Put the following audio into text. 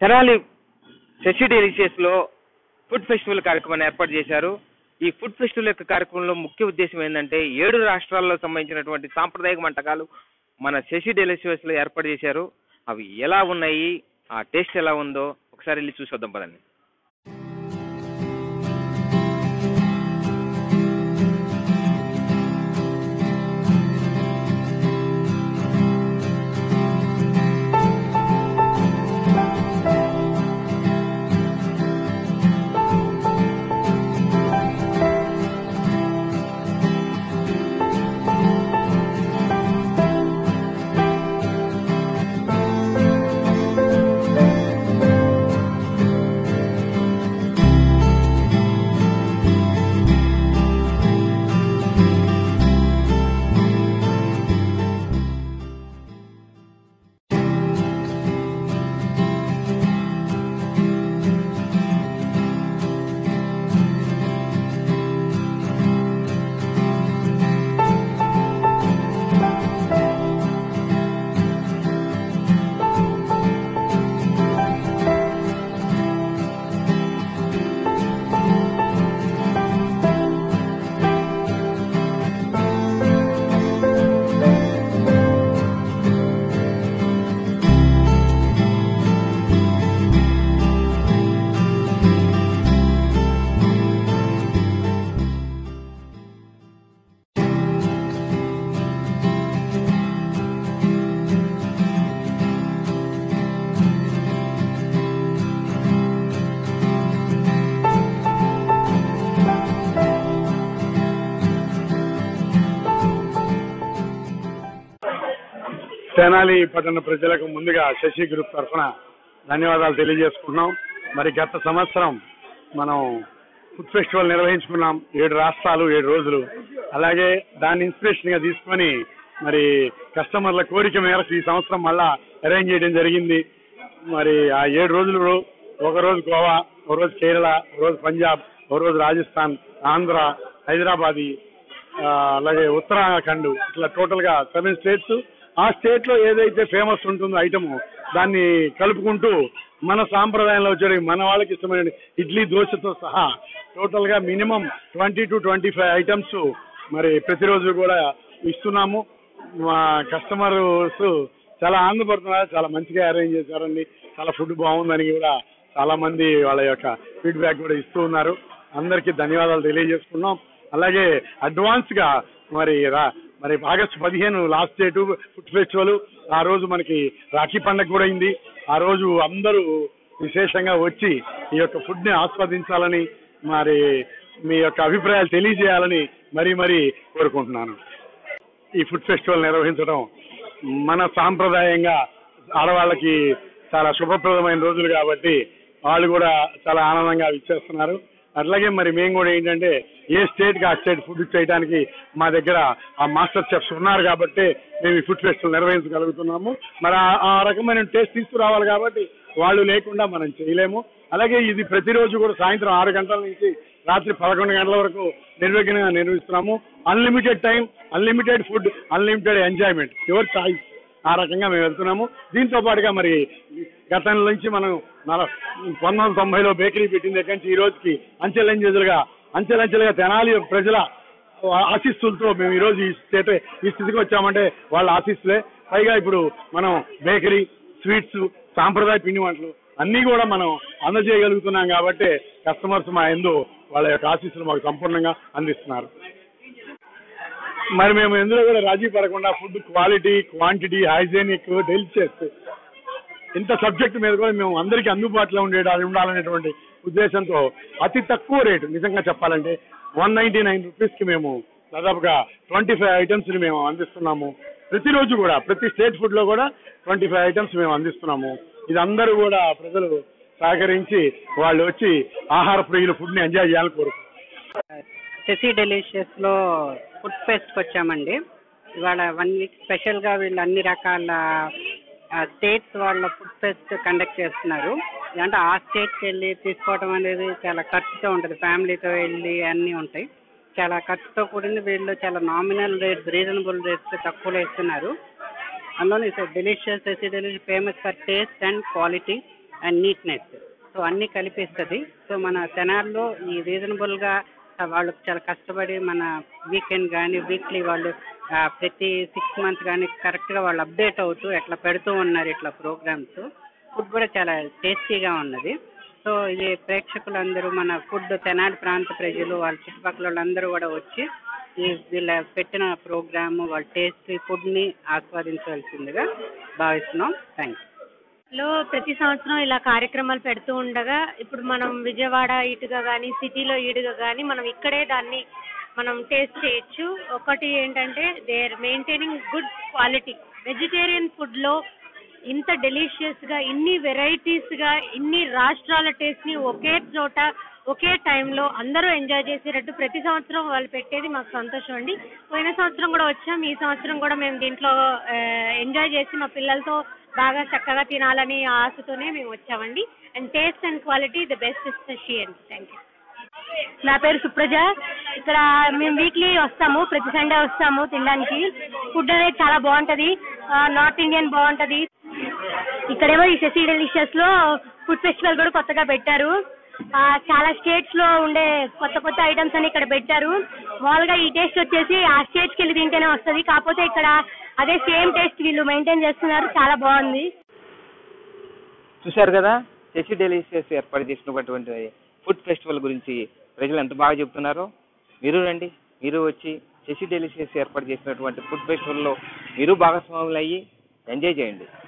Tenali Sasi delicious లో food festival కార్యక్రమాన్ని ఏర్పాటు చేశారు ఈ ఫుడ్ ఫెస్టివల్ యొక్క కార్యక్రమంలో ముఖ్య ఉద్దేశం ఏంటంటే ఏడు రాష్ట్రాల్లో సంబంధించినటువంటి సాంప్రదాయక వంటకాలు మన శశి డెలిషియస్ లో ఏర్పాటు చేశారు అవి ఎలా ఉన్నాయి ఆ టేస్ట్ ఎలా ఉందో ఒకసారి వెళ్ళి చూసి వద్దాం పదండి తెనాలి పట్టణ ప్రజలకు ముందుగా శశి గ్రూప్ తరఫున ధన్యవాదాలు తెలియజేసుకుంటున్నాం మరి గత సంవత్సరం మనం ఫుడ్ ఫెస్టివల్ నిర్వహించుకున్నాం ఏడు రాష్ట్రాలు ఏడు రోజులు అలాగే దాన్ని ఇన్స్పిరేషన్ గా తీసుకొని మరి కస్టమర్ల కోరిక మేరకు ఈ సంవత్సరం మళ్ళా అరేంజ్ చేయడం జరిగింది మరి ఆ ఏడు రోజులు ఒక రోజు గోవా ఒక రోజు కేరళ ఒక రోజు పంజాబ్ ఒక రోజు రాజస్థాన్ ఆంధ్ర హైదరాబాద్ ఆ, అలాగే ఉత్తరాఖండ్ ఇట్లా టోటల్ గా సెవెన్ స్టేట్స్ ఆ స్టేట్ లో ఏదైతే ఫేమస్ ఉంటుందో ఐటమ్ దాన్ని కలుపుకుంటూ మన సాంప్రదాయంలో వచ్చే మన వాళ్ళకి ఇష్టమైన ఇడ్లీ దోశతో సహా టోటల్ గా minimum twenty to twenty five items మరి ప్రతిరోజు కూడా ఇస్తున్నాము మా కస్టమర్స్ చాలా ఆనందపడుతున్నారు చాలా మంచిగా అరేంజ్ చేశారండి చాలా ఫుడ్ బాగుందని కూడా చాలా మంది వాళ్ళ యొక్క ఫీడ్బ్యాక్ కూడా ఇస్తూ ఉన్నారు అందరికీ ధన్యవాదాలు తెలియజేసుకున్నాం అలాగే అడ్వాన్స్ గా మరి రా మరి ఆగస్టు పదిహేను లాస్ట్ డేట్ ఫుడ్ ఫెస్టివల్ ఆ రోజు మనకి రాఖీ పండగ కూడా అయింది ఆ రోజు అందరూ విశేషంగా వచ్చి ఈ యొక్క ఫుడ్ ని ఆస్వాదించాలని మరి మీ యొక్క అభిప్రాయాలు తెలియజేయాలని మరీ మరీ కోరుకుంటున్నాను ఈ ఫుడ్ ఫెస్టివల్ నిర్వహించడం మన సాంప్రదాయంగా ఆడవాళ్ళకి చాలా శుభప్రదమైన రోజులు కాబట్టి వాళ్ళు కూడా చాలా ఆనందంగా ఇచ్చేస్తున్నారు అట్లాగే మరి మేము కూడా ఏంటంటే ఏ స్టేట్ కి ఆ స్టేట్ ఫుడ్ చేయడానికి మా దగ్గర ఆ మాస్టర్ చెఫ్స్ ఉన్నారు కాబట్టి మేము ఈ ఫుడ్ ఫెస్టివల్ నిర్వహించగలుగుతున్నాము మరి ఆ- ఆ రకమైన టేస్ట్ తీసుకురావాలి కాబట్టి వాళ్ళు లేకుండా మనం చేయలేము అలాగే ఇది ప్రతిరోజు కూడా సాయంత్రం ఆరు గంటల నుంచి రాత్రి పదకొండు గంటల వరకు నిర్విఘ్నంగా నిర్వహిస్తున్నాము unlimited time unlimited food unlimited enjoyment your choice ఆ రకంగా మేము వెళ్తున్నాము దీంతో పాటుగా మరి గతం నుంచి మనం నల- పంతొమ్మిది వందల తొంభైలో బేకరీ పెట్టిన దగ్గర నుంచి ఈ రోజుకి అంచెలంచెలుగా అంచెలంచెలుగా తెనాలి ప్రజల ఆశీస్సులతో మేము ఈ రోజు ఈ స్టేట్ ఈ స్థితికి వచ్చామంటే వాళ్ళ ఆశీస్సులే పైగా ఇప్పుడు మనం బేకరీ స్వీట్స్ సాంప్రదాయ పిండి వంటలు అన్ని కూడా మనం అందజేయగలుగుతున్నాం కాబట్టి కస్టమర్స్ మా ఎందు వాళ్ళ యొక్క ఆశీస్సులు మాకు సంపూర్ణంగా అందిస్తున్నారు మరి మేము ఎందులో కూడా రాజీ పడకుండా food quality quantity hygienic delicious ఇంత సబ్జెక్ట్ మీద కూడా మేము అందరికీ అందుబాటులో ఉండే ఉండాలనేటువంటి ఉద్దేశంతో అతి తక్కువ రేటు నిజంగా చెప్పాలంటే వన్ నైన్టీ నైన్ రూపీస్ కి మేము దాదాపుగా ట్వంటీ ఫైవ్ ఐటమ్స్ ని మేము అందిస్తున్నాము ప్రతిరోజు కూడా ప్రతి స్టేట్ ఫుడ్ లో కూడా ట్వంటీ ఫైవ్ ఐటమ్స్ మేము అందిస్తున్నాము ఇది అందరూ కూడా ప్రజలు సహకరించి వాళ్ళు వచ్చి ఆహార ప్రియులు ఫుడ్ ని ఎంజాయ్ చేయాలని కోరుకుంటున్నారు శశి డెలిషియస్ లో ఫుడ్ ఫెస్ట్ వచ్చామండి ఇవాళ వన్ వీక్ స్పెషల్ గా వీళ్ళు అన్ని రకాల స్టేట్స్ వాళ్ళ ఫుడ్ ఫెస్ట్ కండక్ట్ చేస్తున్నారు అంటే ఆ స్టేట్కి వెళ్ళి తీసుకోవడం అనేది చాలా ఖర్చుతో ఉంటుంది ఫ్యామిలీతో వెళ్ళి అన్నీ ఉంటాయి చాలా ఖర్చుతో కూడింది వీళ్ళు చాలా నామినల్ రేట్స్ రీజనబుల్ రేట్స్ తక్కువలో ఇస్తున్నారు అందులో delicious Sasi delicious famous for taste and quality and neatness so అన్ని కలిపిస్తుంది సో మన తెనాల్లో ఈ రీజనబుల్ గా వాళ్ళు చాలా కష్టపడి మన వీకెండ్ కానీ వీక్లీ వాళ్ళు ఆ, ప్రతి సిక్స్ మంత్ కానీ కరెక్ట్ గా వాళ్ళు అప్డేట్ అవుతూ ఎట్లా పెడుతూ ఉన్నారు ఇట్లా ప్రోగ్రామ్స్ ఫుడ్ కూడా చాలా టేస్టీగా ఉన్నది సో ఇది ప్రేక్షకులందరూ మన ఫుడ్ తెనాలి ప్రాంత ప్రజలు వాళ్ళ చుట్టుపక్కల వాళ్ళందరూ కూడా వచ్చి ఈ వీళ్ళ పెట్టిన ప్రోగ్రామ్ వాళ్ళ టేస్టీ ఫుడ్ ని ఆస్వాదించవలసిందిగా భావిస్తున్నాం థ్యాంక్స్ లో ప్రతి సంవత్సరం ఇలా కార్యక్రమాలు పెడుతూ ఉండగా ఇప్పుడు మనం విజయవాడ ఇటుగా కానీ సిటీలో ఇటుగా కానీ మనం ఇక్కడే దాన్ని మనం టేస్ట్ చేయొచ్చు ఒకటి ఏంటంటే they are maintaining good quality vegetarian food లో ఇంత డెలిషియస్ గా ఇన్ని వెరైటీస్ గా ఇన్ని రాష్ట్రాల టేస్ట్ ని ఒకే చోట ఒకే టైంలో అందరూ ఎంజాయ్ చేసేటట్టు ప్రతి సంవత్సరం వాళ్ళు పెట్టేది మాకు సంతోషం అండి పోయిన సంవత్సరం కూడా వచ్చాం ఈ సంవత్సరం కూడా మేము దీంట్లో ఎంజాయ్ చేసి మా పిల్లలతో బాగా చక్కగా తినాలని ఆశతోనే మేము వచ్చామండి and taste and quality the best spicy అండి థ్యాంక్ యూ నా పేరు సుప్రజ ఇక్కడ మేము వీక్లీ వస్తాము ప్రతి సండే వస్తాము తినడానికి ఫుడ్ అనేది చాలా బాగుంటది నార్త్ ఇండియన్ బాగుంటది ఇక్కడేమో ఈ శశి డెలిషియస్ లో ఫుడ్ ఫెస్టివల్ కూడా కొత్తగా పెట్టారు ఆ, చాలా స్టేట్స్ లో ఉండే కొత్త కొత్త ఐటమ్స్ అని ఇక్కడ పెట్టారు మామూలుగా ఈ టేస్ట్ వచ్చేసి ఆ స్టేట్స్కి వెళ్ళి తింటేనే వస్తుంది కాకపోతే ఇక్కడ అదే సేమ్ టేస్ట్ వీళ్ళు మెయింటైన్ చేస్తున్నారు చాలా బాగుంది చూశారు కదా శశి డెలిషియస్ ఏర్పాటు చేసినటువంటి ఫుడ్ ఫెస్టివల్ గురించి ప్రజలు ఎంత బాగా చెప్తున్నారో మీరు రండి మీరు వచ్చి శశి డెలిషియస్ ఏర్పాటు చేసినటువంటి ఫుడ్ ఫెస్టివల్లో మీరు భాగస్వాములు అయ్యి ఎంజాయ్ చేయండి